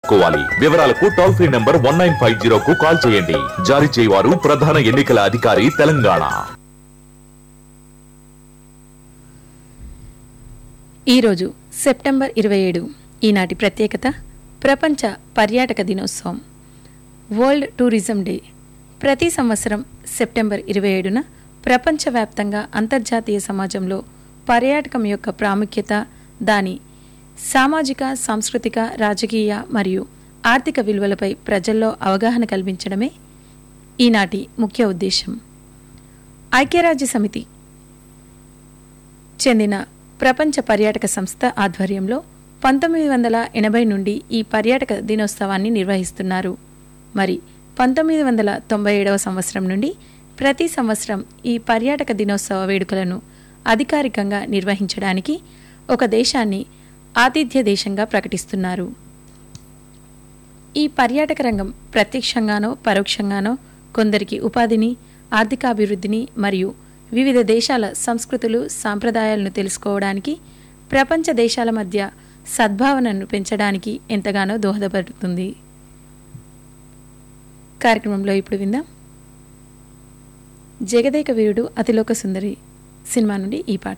చేసుకోవాలి వివరాలకు toll free number one nine five జీరోకు కాల్ చేయండి జారీ చేయవారు ప్రధాన ఎన్నికల అధికారి తెలంగాణ ఈరోజు సెప్టెంబర్ ఇరవై ఏడు ఈనాటి ప్రత్యేకత ప్రపంచ పర్యాటక దినోత్సవం వరల్డ్ టూరిజం డే ప్రతి సంవత్సరం సెప్టెంబర్ ఇరవై ఏడున ప్రపంచవ్యాప్తంగా అంతర్జాతీయ సమాజంలో పర్యాటకం యొక్క ప్రాముఖ్యత దాని సామాజిక సాంస్కృతిక రాజకీయ మరియు ఆర్థిక విలువలపై ప్రజల్లో అవగాహన కల్పించడమే ఈనాటి ముఖ్య ఉద్దేశం ఐక్యరాజ్య సమితి చెందిన ప్రపంచ పర్యాటక సంస్థ ఆధ్వర్యంలో పంతొమ్మిది వందల ఎనభై నుండి ఈ పర్యాటక దినోత్సవాన్ని నిర్వహిస్తున్నారు మరి పంతొమ్మిది వందల తొంభై ఏడవ సంవత్సరం నుండి ప్రతి సంవత్సరం ఈ పర్యాటక దినోత్సవ వేడుకలను అధికారికంగా నిర్వహించడానికి ఒక దేశాన్ని ఆతిథ్య దేశంగా ప్రకటిస్తున్నారు ఈ పర్యాటక రంగం ప్రత్యక్షంగానో పరోక్షంగానో కొందరికి ఉపాధిని ఆర్థికాభివృద్ధిని మరియు వివిధ దేశాల సంస్కృతులు సాంప్రదాయాలను తెలుసుకోవడానికి ప్రపంచ దేశాల మధ్య సద్భావనను పెంచడానికి ఎంతగానో దోహదపడుతుంది కార్యక్రమంలో ఇప్పుడు విందాం జగదేక వీరుడు అతిలోక సుందరి సినిమా నుండి ఈ పాట